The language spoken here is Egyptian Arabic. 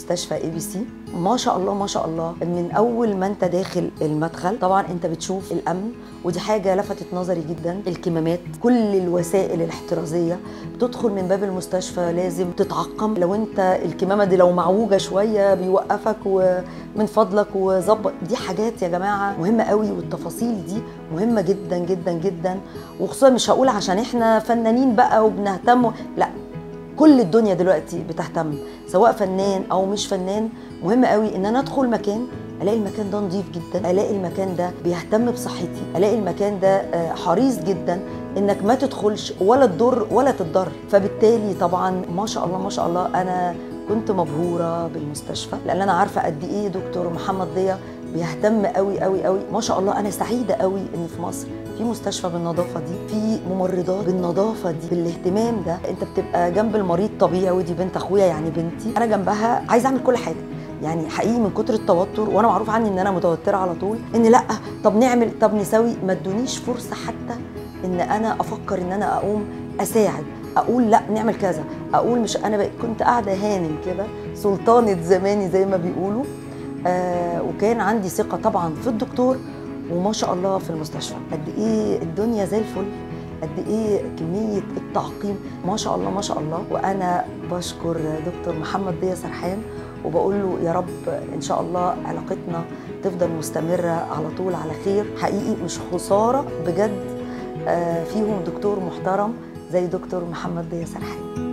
مستشفى اي بي سي ما شاء الله ما شاء الله من اول ما انت داخل المدخل طبعا انت بتشوف الامن ودي حاجه لفتت نظري جدا الكمامات كل الوسائل الاحترازيه بتدخل من باب المستشفى لازم تتعقم لو انت الكمامه دي لو معوجه شويه بيوقفك ومن فضلك وظبط دي حاجات يا جماعه مهمه قوي والتفاصيل دي مهمه جدا جدا جدا وخصوصا مش هقول عشان احنا فنانين بقى وبنهتم لا كل الدنيا دلوقتي بتهتم سواء فنان او مش فنان مهم قوي ان انا ادخل مكان الاقي المكان ده نظيف جدا الاقي المكان ده بيهتم بصحتي الاقي المكان ده آه، حريص جدا انك ما تدخلش ولا تضر ولا تتضر فبالتالي طبعا ما شاء الله ما شاء الله انا كنت مبهوره بالمستشفى لان انا عارفه قد ايه دكتور محمد ضياء بيهتم قوي قوي قوي ما شاء الله انا سعيده قوي ان في مصر في مستشفى بالنظافه دي في ممرضات بالنظافه دي بالاهتمام ده انت بتبقى جنب المريض طبيعي ودي بنت اخويا يعني بنتي انا جنبها عايزه اعمل كل حاجه يعني حقيقي من كتر التوتر وانا معروف عني ان انا متوتره على طول ان لا طب نعمل طب نسوي ما ادونيش فرصه حتى ان انا افكر ان انا اقوم اساعد اقول لا نعمل كذا اقول مش انا بقى كنت قاعده هانم كده سلطانه زماني زي ما بيقولوا آه وكان عندي ثقه طبعا في الدكتور وما شاء الله في المستشفى قد ايه الدنيا زي الفل قد ايه كميه التعقيم ما شاء الله ما شاء الله وانا بشكر دكتور محمد ضياء سرحان وبقول له يا رب ان شاء الله علاقتنا تفضل مستمره على طول على خير حقيقي مش خساره بجد آه، فيهم دكتور محترم زي دكتور محمد ضياء سرحان